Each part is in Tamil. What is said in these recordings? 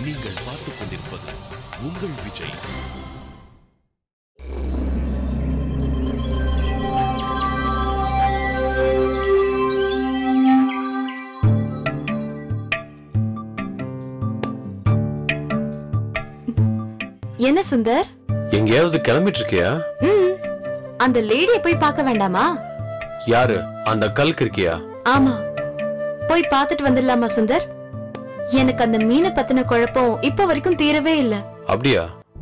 நீங்கள் பார்த்துக் கொண்டிருப்பது உங்கள் விஜய் என்ன சுந்தர் எங்கேயாவது கிளம்பிட்டு இருக்கியா ம் அந்த லேடிய போய் பார்க்க வேண்டாமா யாரு அந்த கல்க்கு இருக்கியா ஆமா போய் பார்த்துட்டு வந்துடலாமா சுந்தர் எனக்கு அந்த மீனை பத்தின குழப்பம் இப்ப வரைக்கும் தீரவே இல்ல அப்படியா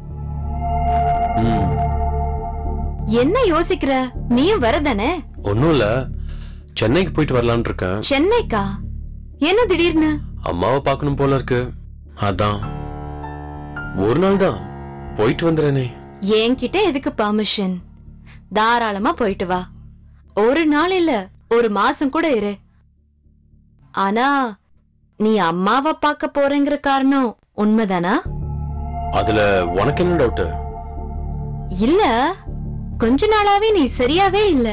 ம் என்ன யோசிக்கிற நீயும் வரதானே ஒன்னும் இல்ல சென்னைக்கு போயிட்டு வரலான்னு இருக்கேன் சென்னைக்கா என்ன திடீர்னு அம்மாவை பார்க்கணும் போல இருக்கு அதான் ஒரு நாள் தான் போயிட்டு வந்துடுறேனே என்கிட்ட எதுக்கு பர்மிஷன் தாராளமா போயிட்டு வா ஒரு நாள் இல்ல ஒரு மாசம் கூட இரு ஆனா நீ அம்மாவை பார்க்க போறேங்கிற காரணம் உண்மைதானா அதுல உனக்கு என்ன டவுட் இல்ல கொஞ்ச நாளாவே நீ சரியாவே இல்ல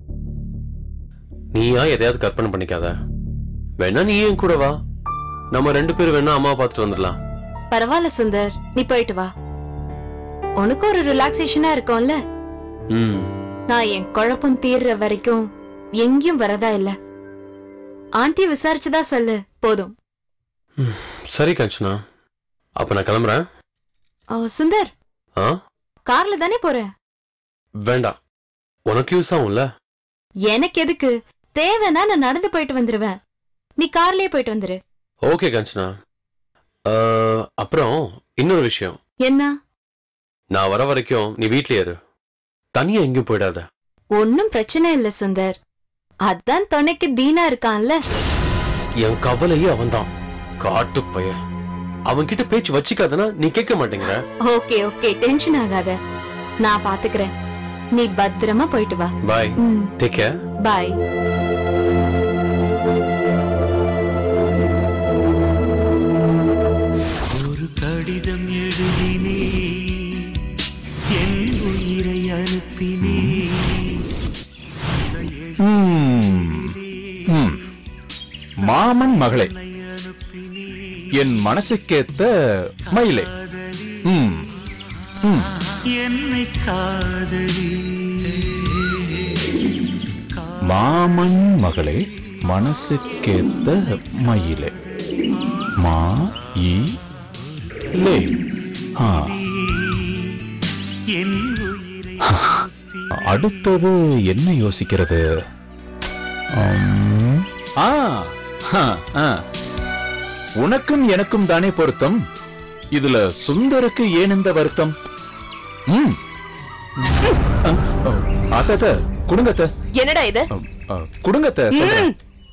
நீயா எதையாவது கற்பனை பண்ணிக்காத வேணா நீ என் கூட வா நம்ம ரெண்டு பேரும் வேணா அம்மாவை பார்த்துட்டு வந்துடலாம் பரவாயில்ல சுந்தர் நீ போயிட்டு வா உனக்கு ஒரு ரிலாக்ஸேஷனா இருக்கும்ல ம் நான் என் குழப்பம் தீர்ற வரைக்கும் எங்கேயும் வரதா இல்ல ஆண்டி விசாரிச்சுதா சொல்லு போதும் சரி கஞ்சனா அப்ப நான் கிளம்புறேன் ஆ, சுந்தர் ஆ கார்ல தானே போற வேண்டாம் உனக்கு யூஸ் ஆகும்ல எனக்கு எதுக்கு தேவைன்னா நான் நடந்து போயிட்டு வந்துருவேன் நீ கார்லயே போயிட்டு வந்துரு ஓகே கஞ்சனா அஹ், அப்புறம் இன்னொரு விஷயம் என்ன நான் வர வரைக்கும் நீ வீட்லயே இரு தனியா எங்கேயும் போயிடாத ஒன்னும் பிரச்சனை இல்ல சுந்தர் அதான் துணைக்கு தீனா இருக்கான்ல என் கவலையே அவன்தான் காட்டு பைய அவன்கிட்ட பேச்சு வச்சுக்காதனா நீ கேட்க மாட்டேங்கிற ஓகே ஓகே டென்ஷன் ஆகாத நான் பாத்துக்கிறேன் நீ பத்திரமா போயிட்டு வா பாய் ம் டேக் கேர் பாய் ஒரு கடிதம் எழுதினே என் உயிரை அனுப்பினே ம். மாமன் மகளே என் மனசுக்கேத்த மயிலே ம். ம். என்னை காதலி மாமன் மகளே மனசுக்கேத்த மயிலே மா இ லே ஆ, என் உயிரை அடுத்தது என்ன யோசிக்கிறது உம், ஆ, ஆ, ஆ. உனக்கும் எனக்கும் தானே பொருத்தம் இதுல சுந்தருக்கு ஏன் இந்த வருத்தம் ம். அ, அ, அத்த, அத்த, கொடுங்க அத்த. என்னடா இது அ, அ, கொடுங்க அத்த, சொல்றேன்.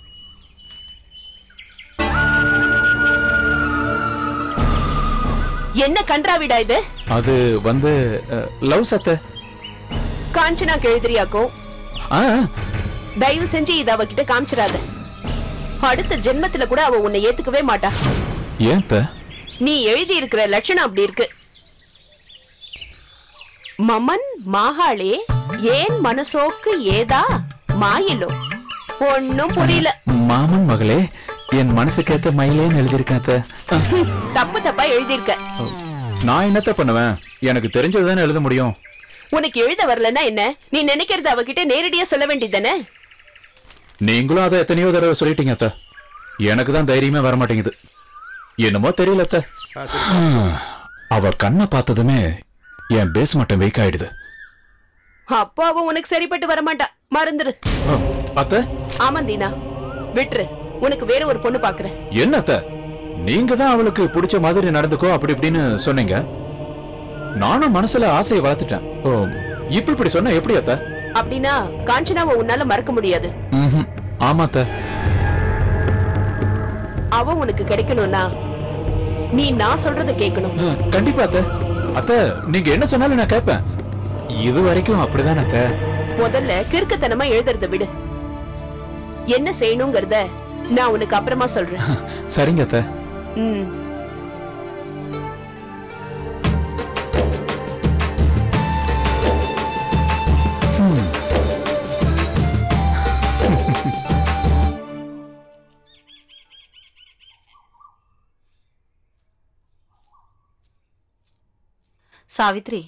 என்ன கன்றாவிடா இது அது வந்து லவ் சத்த காஞ்சனா எழுதுறியாக்கும் ஆ தயவு செஞ்சு இத அவகிட்ட காமிச்சிடாத அடுத்த ஜென்மத்துல கூட அவ உன்னை ஏத்துக்கவே மாட்டா ஏன் அத்த? நீ எழுதி இருக்கிற லட்சணம் அப்படி இருக்கு மமன் மாகாளே ஏன் மனசோக்கு ஏதா மாயிலோ ஒன்னும் புரியல மாமன் மகளே என் மனசுக்கேத்த மயிலேன்னு எழுதியிருக்கேன் அத்த. அ, தப்பு தப்பா எழுதியிருக்க நான் என்னத்த பண்ணுவேன் எனக்கு தெரிஞ்சதுதானே எழுத முடியும் உனக்கு எழுத வரலன்னா என்ன நீ நினைக்கிறது அவகிட்ட நேரடியா சொல்ல வேண்டியதானே நீங்களும் அதை எத்தனையோ தடவை சொல்லிட்டீங்க அத்த எனக்கு தான் தைரியமே வர மாட்டேங்குது என்னமோ தெரியல அத்த ஹம், அவ கண்ணை பார்த்ததுமே என் பேஸ் மட்டும் வெயிக் ஆயிடுது அப்போ அவ உனக்கு சரிப்பட்டு வரமாட்டா மறந்துரு அ, அத்த ஆமா தீனா விட்டுரு உனக்கு வேற ஒரு பொண்ணு பாக்குறேன் என்ன அத்த நீங்க தான் அவளுக்கு பிடிச்ச மாதிரி நடந்துக்கோ அப்படி இப்படின்னு சொன்னீங்க நானும் மனசுல ஆசையை வளர்த்துட்டேன் ஓ, இப்ப இப்படி சொன்னா எப்படி அத்த அப்படின்னா காஞ்சனாவை உன்னால மறக்க முடியாது ம்ஹும். ஆமா அத்த அவ உனக்கு கிடைக்கணும்னா நீ நான் சொல்றத கேட்கணும் அ, கண்டிப்பா அத்த அத்த நீங்க என்ன சொன்னாலும் நான் கேட்பேன் இது வரைக்கும் அப்படிதான் அத்த முதல்ல கிறுக்குத்தனமா எழுதுறத விடு என்ன செய்யணுங்கிறத நான் உனக்கு அப்புறமா சொல்றேன் சரிங்க அத்த ம் சாவித்ரி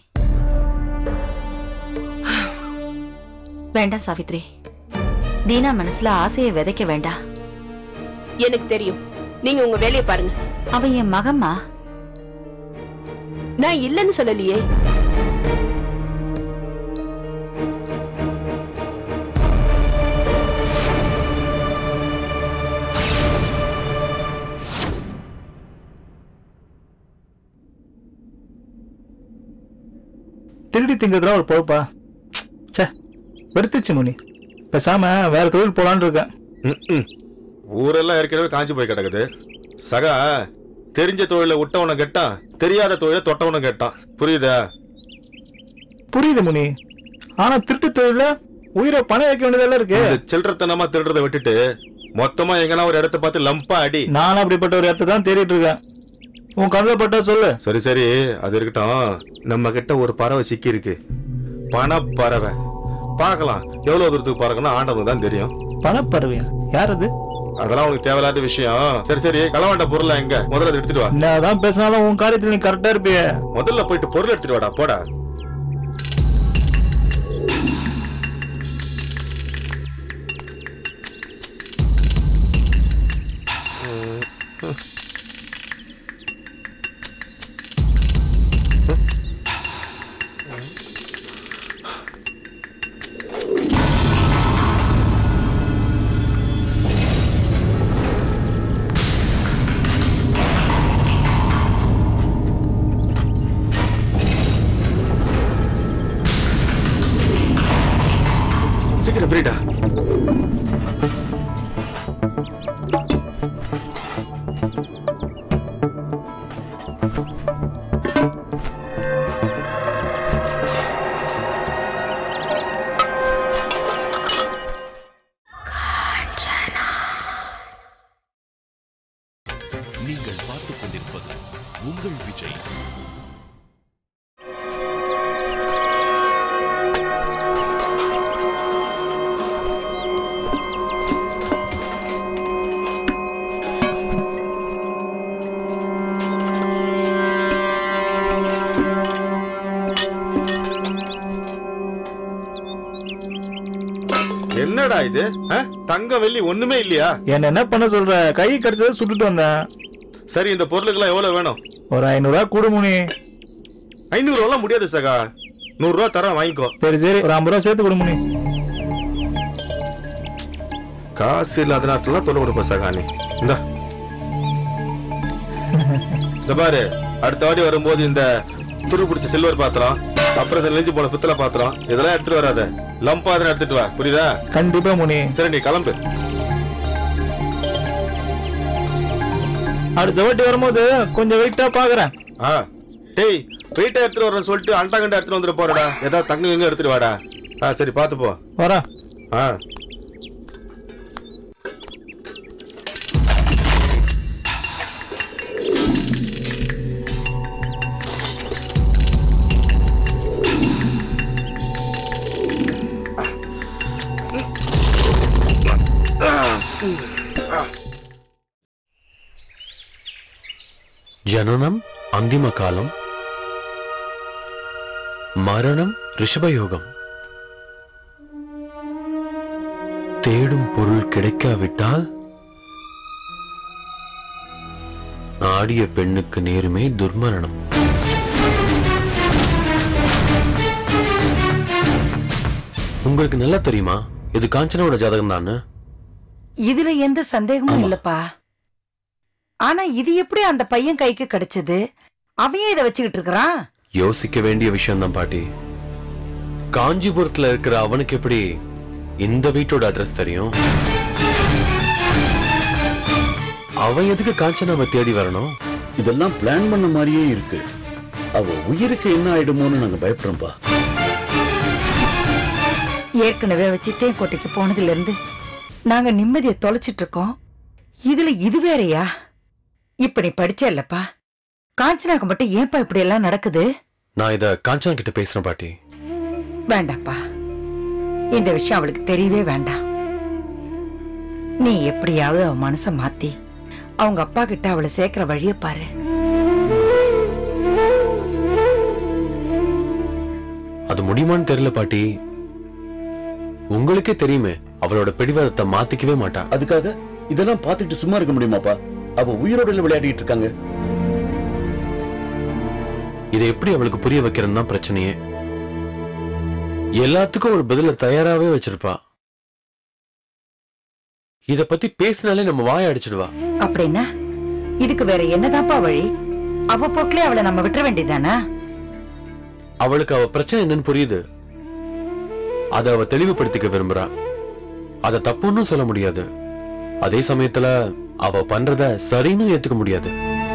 வேண்டாம் சாவித்ரி தீனா மனசுல ஆசையை விதைக்க வேண்டாம் எனக்கு தெரியும் நீங்க உங்க வேலையை பாருங்க அவன் என் மகம்மா நான் இல்லைன்னு சொல்லலையே திருடி திங்கிறதுலாம் ஒரு பொழப்பா ச்சே வெறுத்துச்சு முனி பேசாம வேற தொழில் போலான்னு இருக்கேன் ம்ம். ஊரெல்லாம் ஏற்கனவே காஞ்சி போய் கிடக்குது சகா தெரிஞ்ச தொழில விட்டவனை கேட்டான் தெரியாத தொழில தொட்டவனை கேட்டான் புரியுதா புரியுது முனி ஆனா திருட்டு தொழில உயிரை பணம் வைக்க வேண்டியதெல்லாம் இருக்கு இந்த சில்லறத்தனமா திருடுறத விட்டுட்டு மொத்தமா எங்கனா ஒரு இடத்த பார்த்து லம்பா அடி நானும் அப்படிப்பட்ட ஒரு இடத்த தான் தேடிட்டு இருக்கேன் உன் கண்ணில் பட்டா சொல்லு சரி சரி அது இருக்கட்டும் நம்ம கிட்ட ஒரு பறவை சிக்கி இருக்கு பணப்பறவை பார்க்கலாம் எவ்வளவு தூரத்துக்கு பறக்கணும் ஆண்டவனுக்கு தான் தெரியும் பணப்பறவையா யார் அது அதெல்லாம் உனக்கு தேவையில்லாத விஷயம் சரி சரி களவாண்ட பொருளை எங்க முதல்ல அதை எடுத்துட்டு வா என்னதான் பேசினாலும் உன் காரியத்தில் நீ கரெக்டா இருப்பியே முதல்ல போயிட்டு பொருள் எடுத்துட்டு வாடா போடா சீக்கிரம் பிரிடா நீங்கள் பார்த்துக் கொண்டிருப்பது உங்கள் விஜய் என்னடா இது ஆ? தங்கம் வெள்ளி ஒண்ணுமே இல்லையா என்ன என்ன பண்ண சொல்ற கை கடிச்சதை சுட்டுட்டு வந்தேன் சரி இந்த பொருளுக்கெல்லாம் எவ்வளவு வேணும் ஒரு ஐநூறுரூவா கூடு முனி ஐநூறு ரூபாய் முடியாது சகா நூறு ரூபா தரேன் வாங்கிக்கோ சரி சரி ஒரு ஐம்பது ரூபா சேர்த்து கொடு முனி காசு இல்லாத நேரத்துல தொலை கொடுப்ப சகா நீ இந்தா இந்த பாரு அடுத்த வாட்டி வரும்போது இந்த துரு பிடிச்ச சில்வர் பாத்திரம் அப்புறம் இந்த நெஞ்சு போன பித்தளை பாத்திரம் இதெல்லாம் எடுத்துட்டு வராத லம்பா அதனை எடுத்துட்டு வா புரியுதா கண்டிப்பா முனி சரி நீ கிளம்பு அடுத்த வாட்டி வரும்போது கொஞ்சம் வெயிட்டா பாக்குறேன் ஆ டேய் வெயிட்டா எடுத்துட்டு வரேன்னு சொல்லிட்டு அண்டாகண்டா எடுத்துட்டு வந்துட்டு போறடா ஏதாவது தங்க எங்க எடுத்துட்டு வாடா ஆ சரி பாத்து போ வரா ஆ ஜனனம் அந்திம காலம் மரணம் ரிஷபயோகம் தேடும் பொருள் கிடைக்காவிட்டால் ஆடிய பெண்ணுக்கு நேருமே துர்மரணம் உங்களுக்கு நல்லா தெரியுமா இது காஞ்சனாவோட ஜாதகம் தானே இதுல எந்த சந்தேகமும் இல்லப்பா ஆனா இது எப்படி அந்த பையன் கைக்கு கிடைச்சது அவன் ஏன் இதை வச்சுக்கிட்டு இருக்கிறான் யோசிக்க வேண்டிய விஷயம் தான் பாட்டி காஞ்சிபுரத்துல இருக்கிற அவனுக்கு எப்படி இந்த வீட்டோட அட்ரஸ் தெரியும் அவன் எதுக்கு காஞ்சனாவை தேடி வரணும் இதெல்லாம் பிளான் பண்ண மாதிரியே இருக்கு அவ உயிருக்கு என்ன ஆயிடுமோன்னு நாங்க பயப்படுறோம்ப்பா ஏற்கனவே வச்சு தேன்கோட்டைக்கு போனதுல இருந்து நாங்க நிம்மதியை தொலைச்சிட்டு இருக்கோம் இதுல இது வேறயா இப்ப நீ படிச்ச இல்லப்பா காஞ்சனாக்கு மட்டும் ஏன்பா இப்படி எல்லாம் நடக்குது நான் இத காஞ்சனா கிட்ட பேசுறேன் பாட்டி வேண்டாப்பா இந்த விஷயம் அவளுக்கு தெரியவே வேண்டாம் நீ எப்படியாவது அவ மனச மாத்தி அவங்க அப்பா கிட்ட அவளை சேர்க்கிற வழிய பாரு அது முடியுமான்னு தெரியல பாட்டி உங்களுக்கே தெரியுமே அவளோட பிடிவாதத்தை மாத்திக்கவே மாட்டா அதுக்காக இதெல்லாம் பார்த்துட்டு சும்மா இருக்க முடியுமாப்பா அவ உயிரோட விளையாடிட்டு இருக்காங்க இதை எப்படி அவளுக்கு புரிய வைக்கிறேன்னு தான் பிரச்சனையே எல்லாத்துக்கும் ஒரு பதில தயாராவே வச்சிருப்பா இத பத்தி பேசினாலே நம்ம வாய அடிச்சிடுவா அப்படின்னா இதுக்கு வேற என்னதான்ப்பா வழி அவ போக்கிலே அவளை நம்ம விட்டுற வேண்டியதானா அவளுக்கு அவ பிரச்சனை என்னன்னு புரியுது அத அவ தெளிவுபடுத்திக்க விரும்புறா அத தப்புன்னு சொல்ல முடியாது அதே சமயத்துல அவ பண்றத சரின்னு ஏத்துக்க முடியாது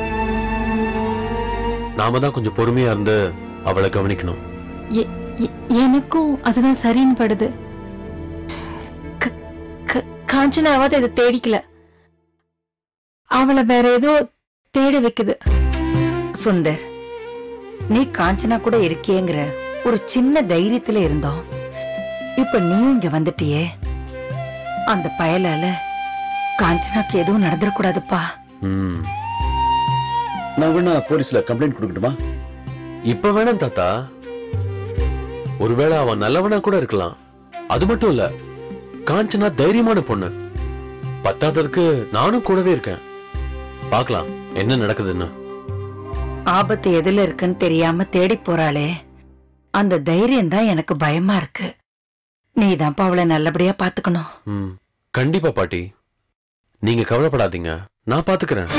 நாம தான் கொஞ்சம் பொறுமையா இருந்து அவளை கவனிக்கணும் எ- எ- எனக்கும் அதுதான் சரின்னு படுது க- க- காஞ்சனாவாவது இதை தேடிக்கல அவளை வேற ஏதோ தேட வைக்குது சுந்தர் நீ காஞ்சனா கூட இருக்கியேங்கிற ஒரு சின்ன தைரியத்துல இருந்தோம் இப்ப நீயும் இங்க வந்துட்டியே அந்த பயலால காஞ்சனாக்கு எதுவும் நடந்துடக்கூடாதுப்பா ம் நான் வேணா போலீஸ்ல கம்ப்ளைண்ட் கொடுக்கட்டுமா இப்ப வேணாம் தாத்தா ஒருவேளை அவன் நல்லவனா கூட இருக்கலாம் அது மட்டும் இல்ல காஞ்சனா தைரியமான பொண்ணு பத்தாததுக்கு நானும் கூடவே இருக்கேன் பார்க்கலாம் என்ன நடக்குதுன்னு ஆபத்து எதுல இருக்குன்னு தெரியாம தேடி போறாளே அந்த தைரியம் தான் எனக்கு பயமா இருக்கு நீதான்ப்பா அவளை நல்லபடியா பாத்துக்கணும் ம் கண்டிப்பா பாட்டி நீங்க கவலைப்படாதீங்க நான் பாத்துக்கிறேன்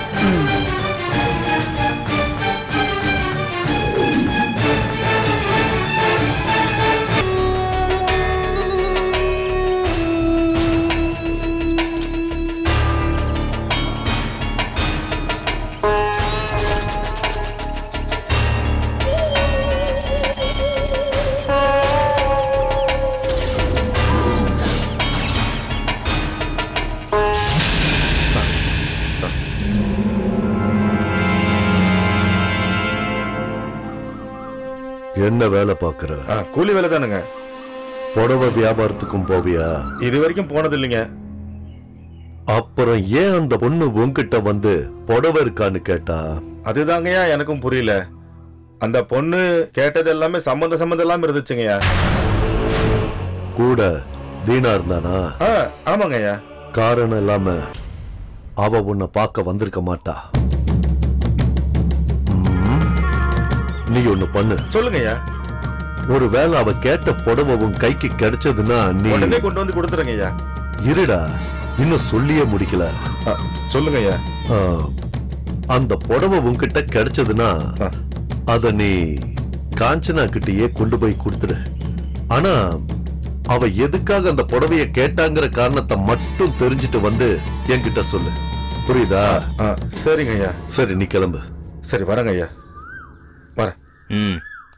என்ன வேலை பாக்குற கூலி வேலை தானுங்க புடவை வியாபாரத்துக்கும் போவியா இது வரைக்கும் போனது இல்லைங்க அப்புறம் ஏன் அந்த பொண்ணு உன்கிட்ட வந்து புடவை இருக்கான்னு கேட்டா அதுதாங்கய்யா எனக்கும் புரியல அந்த பொண்ணு கேட்டது எல்லாமே சம்மந்த சம்மந்தம் இல்லாம இருந்துச்சுங்கய்யா கூட தீனா இருந்தானா ஆ, ஆமாங்கய்யா காரணம் இல்லாம அவ உன்னை பார்க்க வந்திருக்க மாட்டா ம், நீ ஒண்ணு பண்ணு சொல்லுங்கய்யா ஒருவேளை அவ கேட்ட புடவை உன் கைக்கு கிடைச்சதுன்னா நீ உடனே கொண்டு வந்து கொடுத்துருங்கய்யா இருடா இன்னும் சொல்லியே முடிக்கல சொல்லுங்கய்யா ஆ, அந்த புடவை உன்கிட்ட கிடைச்சதுன்னா அத நீ காஞ்சனா கிட்டயே கொண்டு போய் கொடுத்துடு ஆனா அவ எதுக்காக அந்த புடவைய கேட்டாங்கிற காரணத்தை மட்டும் தெரிஞ்சுட்டு வந்து என்கிட்ட சொல்லு புரியுதா சரிங்க ஐயா சரி நீ கிளம்பு சரி வரேங்க ஐயா வரேன் ம்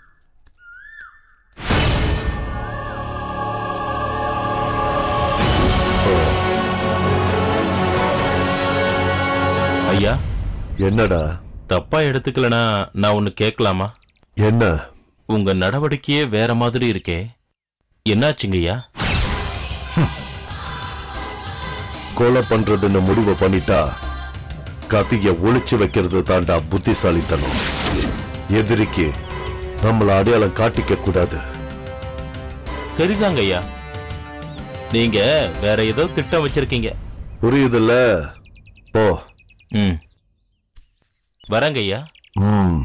ஐயா என்னடா தப்பா எடுத்துக்கலனா நான் ஒன்னு கேட்கலாமா என்ன உங்க நடவடிக்கையே வேற மாதிரி இருக்கே என்னாச்சுங்கய்யா கொலை பண்றதுன்னு முடிவு பண்ணிட்டா கத்திய ஒளிச்சு வைக்கிறது தாண்டா புத்திசாலித்தனம் எதிரிக்கு நம்மள அடையாளம் காட்டிக்க கூடாது சரிதாங்க ஐயா நீங்க வேற ஏதோ திட்டம் வச்சிருக்கீங்க புரியுதுல்ல போ ம் வரேங்க ஐயா ம்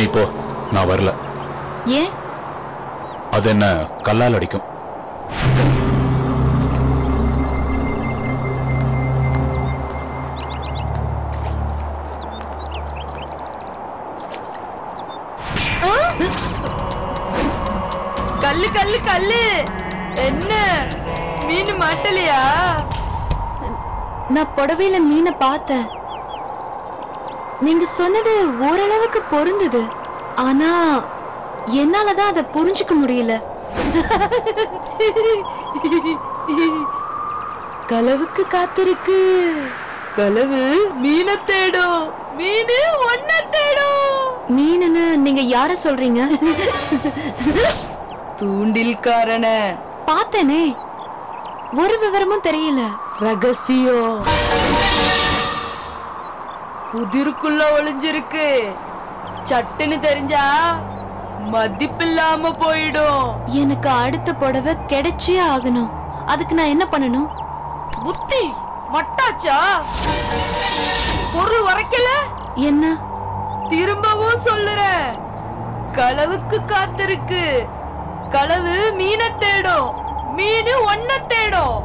நீ போ நான் வரல ஏன் அது என்ன கல்லால் அடிக்கும் கல்லு கல்லு கல்லு என்ன மீன் மாட்டலையா நான் புடவையில மீனை பார்த்தேன் நீங்க சொன்னது ஓரளவுக்கு பொருந்தது ஆனா என்னாலதான் அதை புரிஞ்சுக்க முடியல களவுக்கு காத்திருக்கு களவு மீனை தேடும் மீனு ஒன்ன தேடும் மீனுன்னு நீங்க யார சொல்றீங்க தூண்டில்காரன பார்த்தேனே ஒரு விவரமும் தெரியல ரகசியம் புதிருக்குள்ள ஒளிஞ்சிருக்கு சட்டுன்னு தெரிஞ்சா மதிப்பில்லாம போயிடும் எனக்கு அடுத்த புடவை கிடைச்சே ஆகணும் அதுக்கு நான் என்ன பண்ணணும் புத்தி மட்டாச்சா பொருள் உரைக்கல என்ன திரும்பவும் சொல்லுறேன் களவுக்கு காத்திருக்கு களவு மீனை தேடும் மீனு ஒன்ன தேடும்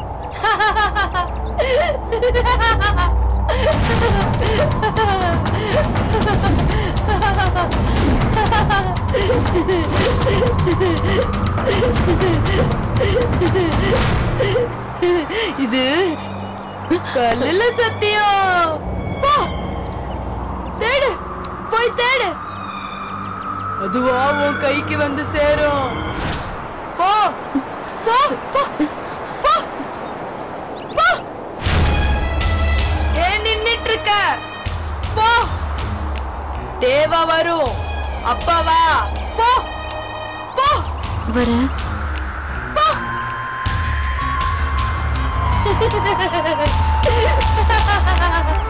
இது கல்லுல சத்தியம் போ தேடு போய் தேடு அதுவா உன் கைக்கு வந்து சேரும் போ போ போ போ போ ஏன் நின்னுட்டு இருக்க போ தேவா வரும் அப்பா வா போ போ வரேன் போ Ha ha ha ha ha!